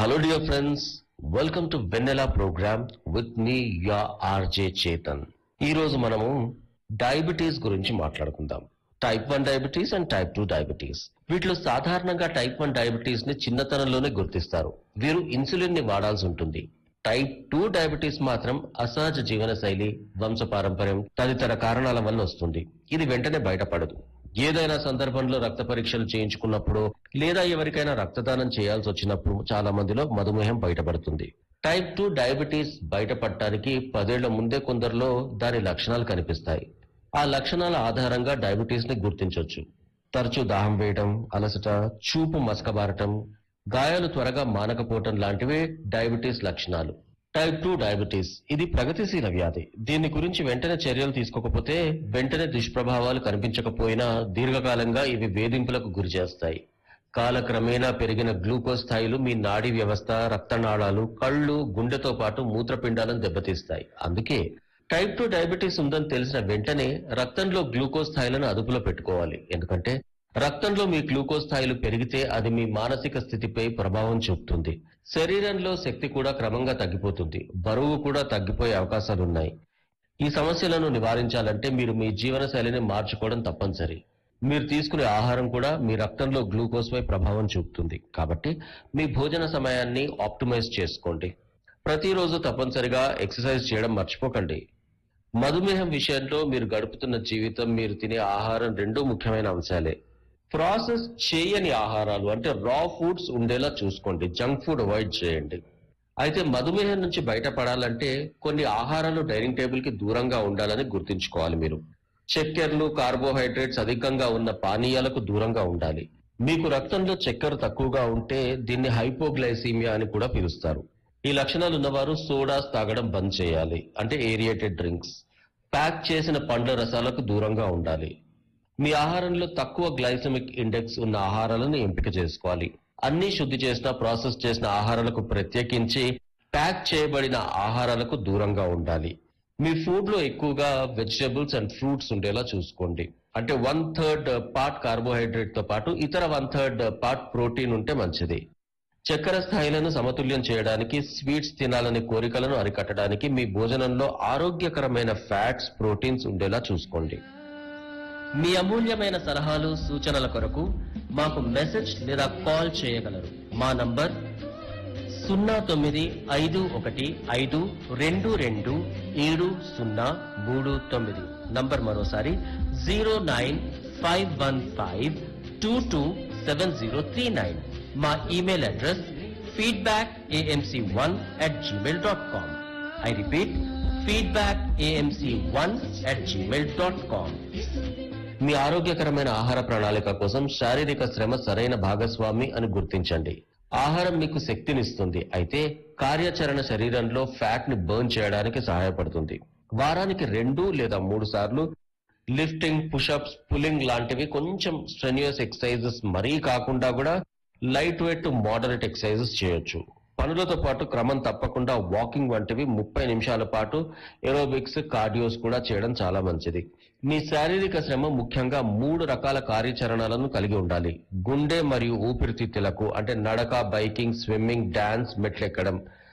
Hello, dear friends. Welcome to Vanilla program with me, your RJ Chetan. ఈ రోజు మనము diabetes గురించి మాట్లాడుకుందాం type one diabetes and type two diabetes వీటిలో సాధారణంగా టైప్ వన్ డయాబెటీస్ ని చిన్నతనంలోనే గుర్తిస్తారు వీరు ఇన్సులిన్ ని వాడాల్సి ఉంటుంది టైప్ టూ డయాబెటీస్ మాత్రం అసహజ జీవన శైలి వంశపారంపర్యం తదితర కారణాల వల్ల వస్తుంది ఇది వెంటనే బయటపడదు ఏదైనా సందర్భంలో రక్త పరీక్షలు చేయించుకున్నప్పుడు లేదా ఎవరికైనా రక్తదానం చేయాల్సి వచ్చినప్పుడు చాలా మందిలో మధుమేహం బయటపడుతుంది టైప్ టూ డయాబెటీస్ బయటపడటానికి పదేళ్ల ముందే కొందరిలో దాని లక్షణాలు కనిపిస్తాయి ఆ లక్షణాల ఆధారంగా డయాబెటీస్ ని గుర్తించవచ్చు తరచూ దాహం వేయడం అలసట చూపు మసకబారటం గాయాలు త్వరగా మానకపోవటం లాంటివే డయాబెటీస్ లక్షణాలు టైప్ టూ డయాబెటీస్ ఇది ప్రగతిశీల వ్యాధి దీని గురించి వెంటనే చర్యలు తీసుకోకపోతే వెంటనే దుష్ప్రభావాలు కనిపించకపోయినా దీర్ఘకాలంగా ఇవి వేధింపులకు గురి చేస్తాయి కాలక్రమేణా పెరిగిన గ్లూకోజ్ స్థాయిలు మీ నాడీ వ్యవస్థ రక్తనాళాలు కళ్ళు గుండెతో పాటు మూత్రపిండాలను దెబ్బతీస్తాయి అందుకే టైప్ టూ డయాబెటీస్ ఉందని తెలిసిన వెంటనే రక్తంలో గ్లూకోజ్ స్థాయిలను అదుపులో పెట్టుకోవాలి ఎందుకంటే రక్తంలో మీ గ్లూకోజ్ స్థాయిలు పెరిగితే అది మీ మానసిక స్థితిపై ప్రభావం చూపుతుంది శరీరంలో శక్తి కూడా క్రమంగా తగ్గిపోతుంది బరువు కూడా తగ్గిపోయే అవకాశాలున్నాయి ఈ సమస్యలను నివారించాలంటే మీరు మీ జీవనశైలిని మార్చుకోవడం తప్పనిసరి మీరు తీసుకునే ఆహారం కూడా మీ రక్తంలో గ్లూకోజ్ పై ప్రభావం చూపుతుంది కాబట్టి మీ భోజన సమయాన్ని ఆప్టిమైజ్ చేసుకోండి ప్రతిరోజు తప్పనిసరిగా ఎక్సర్సైజ్ చేయడం మర్చిపోకండి మధుమేహం విషయంలో మీరు గడుపుతున్న జీవితం మీరు తినే ఆహారం రెండూ ముఖ్యమైన అంశాలే ప్రాసెస్ చేయని ఆహారాలు అంటే రా ఫుడ్స్ ఉండేలా చూసుకోండి జంక్ ఫుడ్ అవాయిడ్ చేయండి అయితే మధుమేహం నుంచి బయటపడాలంటే కొన్ని ఆహారాలు డైనింగ్ టేబుల్ కి దూరంగా ఉండాలని గుర్తుంచుకోవాలి మీరు చక్కెరలు కార్బోహైడ్రేట్స్ అధికంగా ఉన్న పానీయాలకు దూరంగా ఉండాలి మీకు రక్తంలో చక్కెర తక్కువగా ఉంటే దీన్ని హైపోగ్లైసీమియా అని కూడా పిలుస్తారు ఈ లక్షణాలు ఉన్నవారు సోడాస్ తాగడం బంద్ చేయాలి అంటే ఏరియేటెడ్ డ్రింక్స్ ప్యాక్ చేసిన పండ్ల రసాలకు దూరంగా ఉండాలి మీ ఆహారంలో తక్కువ గ్లైసమిక్ ఇండెక్స్ ఉన్న ఆహారాలను ఎంపిక చేసుకోవాలి అన్ని శుద్ధి చేసిన ప్రాసెస్ చేసిన ఆహారాలకు ప్రత్యేకించి ప్యాక్ చేయబడిన ఆహారాలకు దూరంగా ఉండాలి మీ ఫుడ్ లో ఎక్కువగా వెజిటబుల్స్ అండ్ ఫ్రూట్స్ ఉండేలా చూసుకోండి అంటే వన్ థర్డ్ పార్ట్ కార్బోహైడ్రేట్ తో పాటు ఇతర వన్ థర్డ్ పార్ట్ ప్రోటీన్ ఉంటే మంచిది చక్కెర స్థాయిలను సమతుల్యం చేయడానికి స్వీట్స్ తినాలనే కోరికలను అరికట్టడానికి మీ భోజనంలో ఆరోగ్యకరమైన ఫ్యాట్స్ ప్రోటీన్స్ ఉండేలా చూసుకోండి మీ అమూల్యమైన సలహాలు సూచనల కొరకు మాకు మెసేజ్ లేదా కాల్ చేయగలరు మా నంబర్ సున్నా తొమ్మిది ఐదు ఒకటి ఐదు రెండు రెండు ఏడు సున్నా మూడు తొమ్మిది నంబర్ మరోసారి zero nine five one five two two seven zero three nine మా email address feedback AMC one at Gmail dot com I repeat feedback AMC one at Gmail dot com మీ ఆరోగ్యకరమైన ఆహార ప్రణాళిక కోసం శారీరక శ్రమ సరైన భాగస్వామి అని గుర్తించండి ఆహారం మీకు శక్తినిస్తుంది అయితే కార్యాచరణ శరీరంలో ఫ్యాట్ ని బర్న్ చేయడానికి సహాయపడుతుంది వారానికి రెండు లేదా మూడు సార్లు లిఫ్టింగ్ పుషప్స్ పుల్లింగ్ లాంటివి కొంచెం స్ట్రెన్యూస్ ఎక్సర్సైజెస్ మరీ కాకుండా కూడా light weight to moderate exercises చేయొచ్చు పనులతో పాటు క్రమం తప్పకుండా వాకింగ్ వంటివి ముప్పై నిమిషాల పాటు ఏరోబిక్స్ కార్డియోస్ కూడా చేయడం చాలా మంచిది మీ శారీరక శ్రమ ముఖ్యంగా మూడు రకాల కార్యాచరణలను కలిగి ఉండాలి గుండె మరియు ఊపిరితిత్తులకు అంటే నడక బైకింగ్ స్విమ్మింగ్ డాన్స్ మెట్లెక్కడం